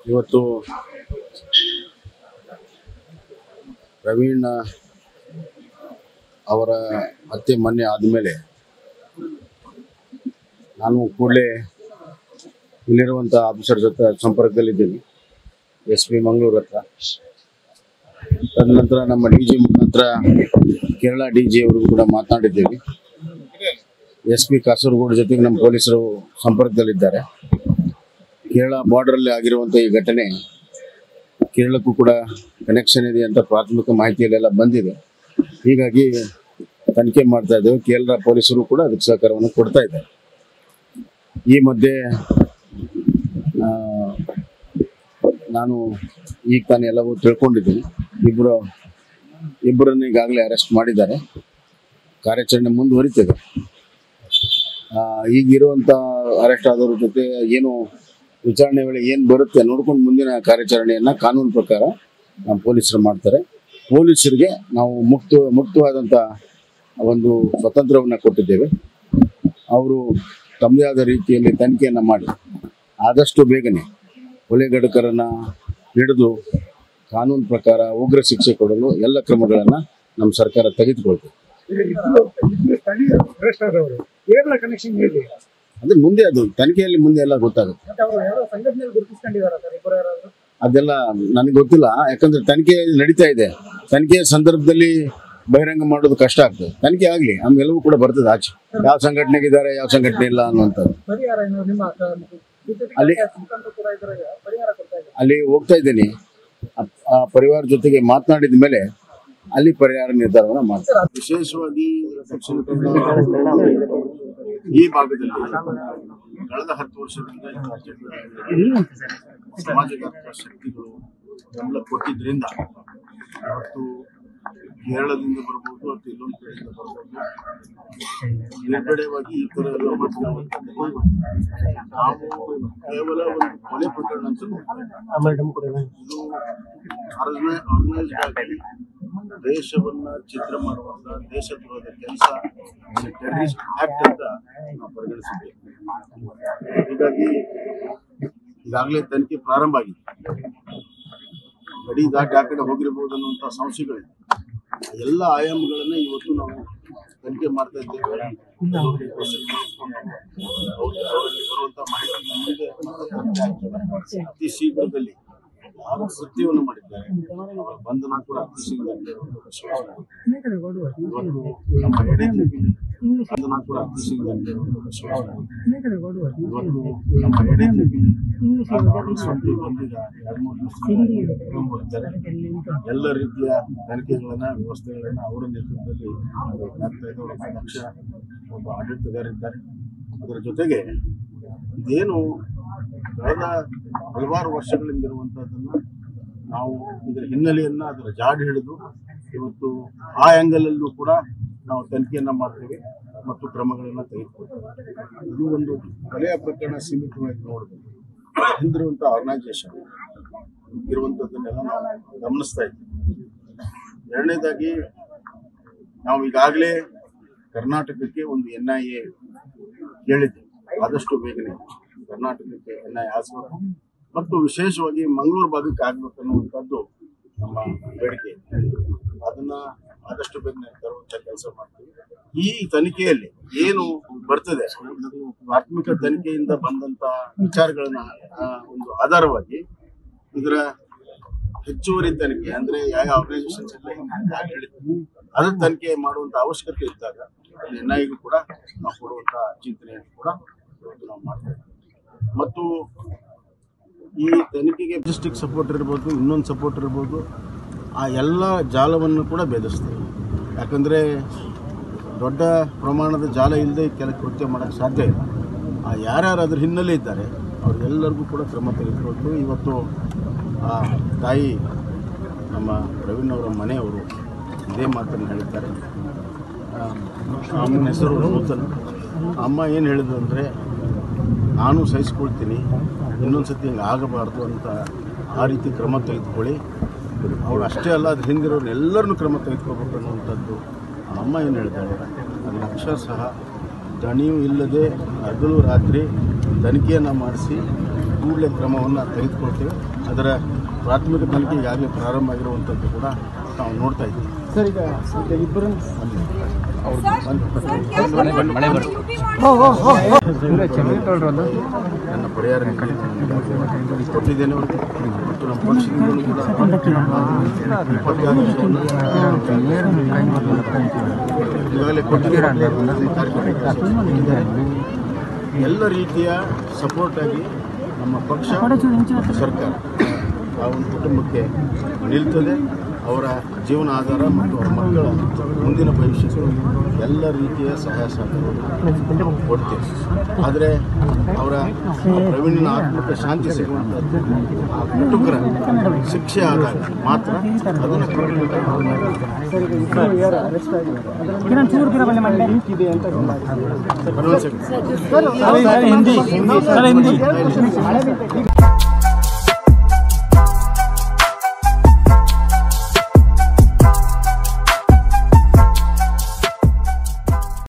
ಇವತ್ತು ಪ್ರವೀಣ್ ಅವರ ಹತ್ಯೆ ಮೊನ್ನೆ ಆದಮೇಲೆ ನಾನು ಕೂಡಲೇ ಇಲ್ಲಿರುವಂಥ ಆಫೀಸರ್ ಜೊತೆ ಸಂಪರ್ಕದಲ್ಲಿದ್ದೀನಿ ಎಸ್ ಪಿ ಮಂಗಳೂರು ಹತ್ರ ತದನಂತರ ನಮ್ಮ ಡಿ ಜಿ ಮುಖಾಂತರ ಕೇರಳ ಡಿ ಜಿ ಅವರು ಕೂಡ ಮಾತನಾಡಿದ್ದೀವಿ ಎಸ್ ಪಿ ಕಾಸರಗೋಡು ಜೊತೆಗೆ ನಮ್ಮ ಪೊಲೀಸರು ಸಂಪರ್ಕದಲ್ಲಿದ್ದಾರೆ ಕೇರಳ ಬಾರ್ಡರಲ್ಲಿ ಆಗಿರುವಂಥ ಈ ಘಟನೆ ಕೇರಳಕ್ಕೂ ಕೂಡ ಕನೆಕ್ಷನ್ ಇದೆ ಅಂತ ಪ್ರಾಥಮಿಕ ಮಾಹಿತಿಯಲ್ಲೆಲ್ಲ ಬಂದಿದೆ ಹೀಗಾಗಿ ತನಿಖೆ ಮಾಡ್ತಾ ಇದ್ದೇವೆ ಕೇರಳ ಪೊಲೀಸರು ಕೂಡ ಅದಕ್ಕೆ ಸಹಕಾರವನ್ನು ಕೊಡ್ತಾ ಇದ್ದಾರೆ ಈ ಮಧ್ಯೆ ಆ, ನಾನು ಈಗ ತಾನೇ ಎಲ್ಲವೂ ತಿಳ್ಕೊಂಡಿದ್ದೀನಿ ಇಬ್ಬರು ಇಬ್ಬರನ್ನು ಈಗಾಗಲೇ ಅರೆಸ್ಟ್ ಮಾಡಿದ್ದಾರೆ ಕಾರ್ಯಾಚರಣೆ ಮುಂದುವರಿತದೆ ಆ, ಈಗಿರುವಂಥ ಅರೆಸ್ಟ್ ಆದವ್ರ ಜೊತೆ ಏನು ವಿಚಾರಣೆ ವೇಳೆ ಏನು ಬರುತ್ತೆ ನೋಡ್ಕೊಂಡು ಮುಂದಿನ ಕಾರ್ಯಾಚರಣೆಯನ್ನು ಕಾನೂನು ಪ್ರಕಾರ ನಮ್ಮ ಪೊಲೀಸರು ಮಾಡ್ತಾರೆ ಪೊಲೀಸರಿಗೆ ನಾವು ಮುಕ್ತ ಮುಕ್ತವಾದಂಥ ಒಂದು ಸ್ವತಂತ್ರವನ್ನು ಕೊಟ್ಟಿದ್ದೇವೆ ಅವರು ತಮ್ಮದೇ ಆದ ರೀತಿಯಲ್ಲಿ ತನಿಖೆಯನ್ನು ಮಾಡಿ ಆದಷ್ಟು ಬೇಗನೆ ಕೊಲೆಗಡಕರನ್ನು ಹಿಡಿದು ಕಾನೂನು ಪ್ರಕಾರ ಉಗ್ರ ಶಿಕ್ಷೆ ಕೊಡಲು ಎಲ್ಲ ಕ್ರಮಗಳನ್ನು ನಮ್ಮ ಸರ್ಕಾರ ತೆಗೆದುಕೊಳ್ತದೆ ಸ್ಥಳೀಯರು ಅರೆಸ್ಟ್ ಆದವರು ಕೇರಳ ಕನೆಕ್ಷನ್ ಹೇಗೆ ಅಂದ್ರೆ ಮುಂದೆ ಅದು ತನಿಖೆಯಲ್ಲಿ ಮುಂದೆ ಎಲ್ಲ ಗೊತ್ತಾಗುತ್ತೆ ಮತ್ತೆ ಅವರು ಯಾರೋ ಸಂಘಟನೆಯಲ್ಲಿ ಗುರುತಿಸ್ಕೊಂಡಿದಾರ ಸರ್ ಇಬ್ಬರು ಯಾರಾದ್ರು ಅದೆಲ್ಲ ನನಗೆ ಗೊತ್ತಿಲ್ಲ ಯಾಕಂದ್ರೆ ತನಿಖೆ ನಡೀತಾ ಇದೆ ತನಿಖೆಯ ಸಂದರ್ಭದಲ್ಲಿ ಬಹಿರಂಗ ಮಾಡೋದು ಕಷ್ಟ ಆಗ್ತದೆ ತನಿಖೆ ಆಗಲಿ ಆಮೇಲೆಲ್ಲವೂ ಕೂಡ ಬರ್ತದೆ ಆಚೆ ಯಾವ ಸಂಘಟನೆಗಿದ್ದಾರೆ ಯಾವ ಸಂಘಟನೆ ಇಲ್ಲ ಅನ್ನುವಂಥದ್ದು ಪರಿಹಾರ ಏನು ನಿಮ್ಮ ಬಿಜೆಪಿ ಅಲ್ಲಿ- ಮುಖಂಡರು ಕೂಡ ಇದ್ರಾಗ ಪರಿಹಾರ ಕೊಡ್ತಾ ಇದ್ದಾರೆ ಅಲ್ಲಿ ಹೋಗ್ತಾ ಇದ್ದೀನಿ ಆ- ಆ ಪರಿವಾರ ಜೊತೆಗೆ ಮಾತನಾಡಿದ ಮೇಲೆ ಅಲ್ಲಿ ಪರಿಹಾರ ನಿರ್ಧಾರವನ್ನು ಮಾಡ್ತಾರೆ ವಿಶೇಷವಾಗಿ ದಕ್ಷಿಣ ಕನ್ನಡ ಈ ಭಾಗದಲ್ಲಿ ಕಳೆದ ಹತ್ತು ವರ್ಷಗಳಿಂದ ಈ ರಾಜ್ಯದ ಸಮಾಜಘಾತಕ ಶಕ್ತಿಗಳು ಬೆಂಬಲ ಕೊಟ್ಟಿದ್ರಿಂದ ಇವತ್ತು ಕೇರಳದಿಂದ ಬರ್ಬೋದು ಅಥವಾ ಇನ್ನೊಂದು ಕಡೆಯಿಂದ ಬರ್ಬೋದು ನಿರ್ಗಡೆವಾಗಿ ಈ ತರ ಎಲ್ಲ ಮಾಡ್ತಿರುವಂಥದ್ದು ನಾವು ಕೇವಲ ಒಂದು ಕೊಲೆ ಪ್ರಕರಣ ಅಂತ ನೋಡ್ತೀವಿ. ಇದು ಆರ್ಗನೈಸ್ಡ್ ಆಗಿ ದೇಶವನ್ನ ಚಿತ್ರ ಮಾಡುವಂತ ದೇಶದ್ರೋಹದ ಕೆಲಸ ಟೆರರಿಸ್ಟ್ ಆಕ್ಟ್ ಅಂತ ನಾವು ಪರಿಗಣಿಸಿದ್ದೇವೆ ಹೀಗಾಗಿ ಈಗಾಗಲೇ ತನಿಖೆ ಪ್ರಾರಂಭ ಆಗಿದೆ ಗಡಿ ದಾಟಿ ಆ ಕಡೆ ಹೋಗಿರಬಹುದು ಅನ್ನುವಂಥ ಸಂಶಯಗಳಿದೆ ಆ ಎಲ್ಲ ಆಯಾಮಗಳನ್ನ ಇವತ್ತು ನಾವು ತನಿಖೆ ಮಾಡ್ತಾ ಇದ್ದೇವೆ ಅವ್ರು- ಅವರಲ್ಲಿ ಬರುವಂತ ಮಾಹಿತಿ ಮುಂದೆ ಮತ್ತೆ ತನಿಖೆ ಆಗ್ತದೆ. ಅತಿ ಶೀಘ್ರದಲ್ಲಿ ಯಾರು ಕೃತ್ಯವನ್ನು ಮಾಡಿದ್ದಾರೆ ಅವರ ಬಂಧನ ಕೂಡ ಅತಿ ಶೀಘ್ರದಲ್ಲಿ ಆಗುವ ವಿಶ್ವಾಸ ಇದೆ. ಇವತ್ತು ನಮ್ಮ ಎಡೆಯಲ್ಲಿ ಬಂಧನ ಕೂಡ ಅತಿ ಶೀಘ್ರದಲ್ಲಿ ಆಗುವ ವಿಶ್ವಾಸ ಇದೆ. ಇವತ್ತು ನಮ್ಮ ಎಡೆಯಲ್ಲಿ ಸೊಂಟು ಬಂದಿದ ಎರಡು ಮೂರು ದಿವಸದಿಂದ ಕರ್ಕೊಂಡ್ಬರ್ತಾರೆ. ಎಲ್ಲ ರೀತಿಯ ತನಿಖೆಗಳನ್ನ ವ್ಯವಸ್ಥೆಗಳನ್ನ ಅವರ ನೇತೃತ್ವದಲ್ಲಿ ಆಗ್ತಾ ಇದೆ ಒಬ್ಬ ದಕ್ಷ ಒಬ್ಬ ಆಡಳಿತಗಾರಿದ್ದಾರೆ ಅದರ ಜೊತೆಗೆ ಇದೇನು ಕಳೆದ ಹಲವಾರು ವರ್ಷಗಳಿಂದ ಇರುವಂತಹದ್ದನ್ನ ನಾವು ಇದರ ಹಿನ್ನೆಲೆಯನ್ನ ಅದರ ಜಾಡು ಹಿಡಿದು ಇವತ್ತು ಆ ಆ್ಯಂಗಲ್ ಅಲ್ಲೂ ಕೂಡ ನಾವು ತನಿಖೆಯನ್ನ ಮಾಡ್ತೇವೆ ಮತ್ತು ಕ್ರಮಗಳನ್ನ ತೆಗೆದುಕೊಳ್ತೇವೆ ಇದು ಒಂದು ಕೊಲೆಯ ಪ್ರಕರಣ ಸೀಮಿತವಾಗಿ ನೋಡಿದ್ರೆ ಹಿಂದಿರುವಂಥ ಆರ್ಗನೈಸೇಷನ್ ಇರುವಂಥದ್ದನ್ನೆಲ್ಲ ನಾವು ಗಮನಿಸ್ತಾ ಇದ್ದೀವಿ ಎರಡನೇದಾಗಿ ನಾವು ಈಗಾಗಲೇ ಕರ್ನಾಟಕಕ್ಕೆ ಒಂದು ಎನ್ ಐ ಎ ಕೇಳಿದ್ದೆ ಆದಷ್ಟು ಬೇಗನೆ ಕರ್ನಾಟಕಕ್ಕೆ ಎನ್ ಐ ಹಾಸಬೇಕು ಮತ್ತು ವಿಶೇಷವಾಗಿ ಮಂಗಳೂರು ಭಾಗಕ್ಕೆ ಆಗ್ಬೇಕು ಅನ್ನುವಂಥದ್ದು ನಮ್ಮ ಬೇಡಿಕೆ ಅದನ್ನ ಆದಷ್ಟು ಬೇಗನೆ ತರುವಂತ ಕೆಲಸ ಮಾಡ್ತೀವಿ ಈ ತನಿಖೆಯಲ್ಲಿ ಏನು ಬರ್ತದೆ ಪ್ರಾಥಮಿಕ ತನಿಖೆಯಿಂದ ಬಂದಂತ ವಿಚಾರಗಳನ್ನ ಆ, ಒಂದು ಆಧಾರವಾಗಿ ಇದರ ಹೆಚ್ಚುವರಿ ತನಿಖೆ ಅಂದ್ರೆ ಯಾವ ಆರ್ಗನೈಸೇಷನ್ಸ್ ಎಲ್ಲ ನಾನು ಹೇಳಿದ್ದೀನಿ ಅದರ ತನಿಖೆ ಮಾಡುವಂತ ಅವಶ್ಯಕತೆ ಇದ್ದಾಗ ಎನ್ ಐಗೂ ಕೂಡ ನಾವು ಕೊಡುವಂತ ಚಿಂತನೆಯನ್ನು ಕೂಡ ಇವತ್ತು ನಾವು ಮಾಡ್ತಾ ಇದ್ದೀವಿ ಮತ್ತು ಈ ತನಿಖೆಗೆ ಡಿಸ್ಟಿಕ್ ಸಪೋರ್ಟ್ ಇರ್ಬೋದು ಇನ್ನೊಂದು ಸಪೋರ್ಟ್ ಇರ್ಬೋದು ಆ ಎಲ್ಲ ಜಾಲವನ್ನು ಕೂಡ ಭೇದಿಸ್ತೇವೆ ಯಾಕಂದರೆ ದೊಡ್ಡ ಪ್ರಮಾಣದ ಜಾಲ ಇಲ್ಲದೆ ಕೆಲ ಕೃತ್ಯ ಮಾಡೋಕ್ಕೆ ಸಾಧ್ಯ ಇಲ್ಲ ಆ ಯಾರ್ಯಾರು ಅದ್ರ ಹಿನ್ನೆಲೆ ಇದ್ದಾರೆ ಅವ್ರಿಗೆಲ್ಲರಿಗೂ ಕೂಡ ಕ್ರಮ ತೆಗೆದುಕೊಳ್ತು ಇವತ್ತು ಆ ತಾಯಿ ನಮ್ಮ ಪ್ರವೀಣ್ ಅವರ ಮನೆಯವರು ಇದೇ ಮಾತನ್ನು ಹೇಳಿದ್ದಾರೆ ಆ, ಅಮ್ಮನ ಹೆಸರು ನೂತನ್ ಅಮ್ಮ ಏನು ಹೇಳಿದ್ರು ಅಂದರೆ ನಾನು ಸಹಿಸ್ಕೊಳ್ತೀನಿ ಇನ್ನೊಂದು ಸತಿ ಹಿಂಗೆ ಆಗಬಾರ್ದು ಅಂತ ಆ ರೀತಿ ಕ್ರಮ ತೆಗೆದುಕೊಳ್ಳಿ ಅವ್ರು ಅಷ್ಟೇ ಅಲ್ಲ ಅದ್ರ ಹಿಂದಿರೋರು ಎಲ್ಲರನ್ನೂ ಕ್ರಮ ತೆಗೆದುಕೋಬೇಕು ಅನ್ನುವಂಥದ್ದು ಆ ಅಮ್ಮ ಏನು ಹೇಳಿದ್ದಾಳೆ ಅದನ್ನ ಅಕ್ಷರಶಃ ದಣಿಯೂ ಇಲ್ಲದೆ ಹಗಲು ರಾತ್ರಿ ತನಿಖೆಯನ್ನು ಮಾಡಿಸಿ ಕೂಡಲೇ ಕ್ರಮವನ್ನು ತೆಗೆದುಕೊಳ್ತೇವೆ ಅದರ ಪ್ರಾಥಮಿಕ ತನಿಖೆ ಈಗಾಗಲೇ ಪ್ರಾರಂಭ ಆಗಿರುವಂಥದ್ದು ಕೂಡ ನಾವು ನೋಡ್ತಾ ಇದ್ದೀವಿ ಸರ್ ಈಗ ಈಗ ಇಬ್ಬರು ಅವ್ರು ನನ್ನ ಪರಿಹಾರ ನಿಧಿ ಕೊಟ್ಟಿದ್ದೇನೆ ಅವರಿಗೆ. ಮತ್ತು ನಮ್ಮ ಪಕ್ಷದಿಂದಲೂ ಕೂಡ ಇಪ್ಪತ್ತಾರು ಈಗಾಗಲೇ ಕೊಟ್ಟಿದ್ದಾರೆ ಎಲ್ಲ ರೀತಿಯ ಸಪೋರ್ಟ್ ಆಗಿ ನಮ್ಮ ಪಕ್ಷ ಸರ್ಕಾರ ಆ ಒಂದು ಕುಟುಂಬಕ್ಕೆ ನಿಲ್ತದೆ ಅವರ ಜೀವನ ಆಧಾರ ಮತ್ತು ಅವರ ಮಕ್ಕಳ ಮುಂದಿನ ಭವಿಷ್ಯಕ್ಕೂ ಎಲ್ಲ ರೀತಿಯ ಸಹಾಯ ಸಹಕಾರವನ್ನು ಕೊಡ್ತೇವೆ ಆದರೆ ಅವರ ಪ್ರವೀಣಿನ ಆತ್ಮಕ್ಕೆ ಶಾಂತಿ ಸಿಗುವಂಥದ್ದು ಆ ಕುಟುಂಬರ ಶಿಕ್ಷೆ ಆದಾಗ ಮಾತ್ರ ಅದನ್ನು ಕಂಪ್ಲೀಟ್ ಆಗಿ ನಾವು ಮಾಡ್ತೀವಿ. ಸರ್ ಈಗ ಇಬ್ಬರು ಯಾರು ಅರೆಸ್ಟ್ ಆಗಿದ್ದಾರೆ ಲಿಂಕ್ ಇದೆ ಅಂತ ಇನ್ನೊಂದು second. ಸರ್ ಹಿಂದಿ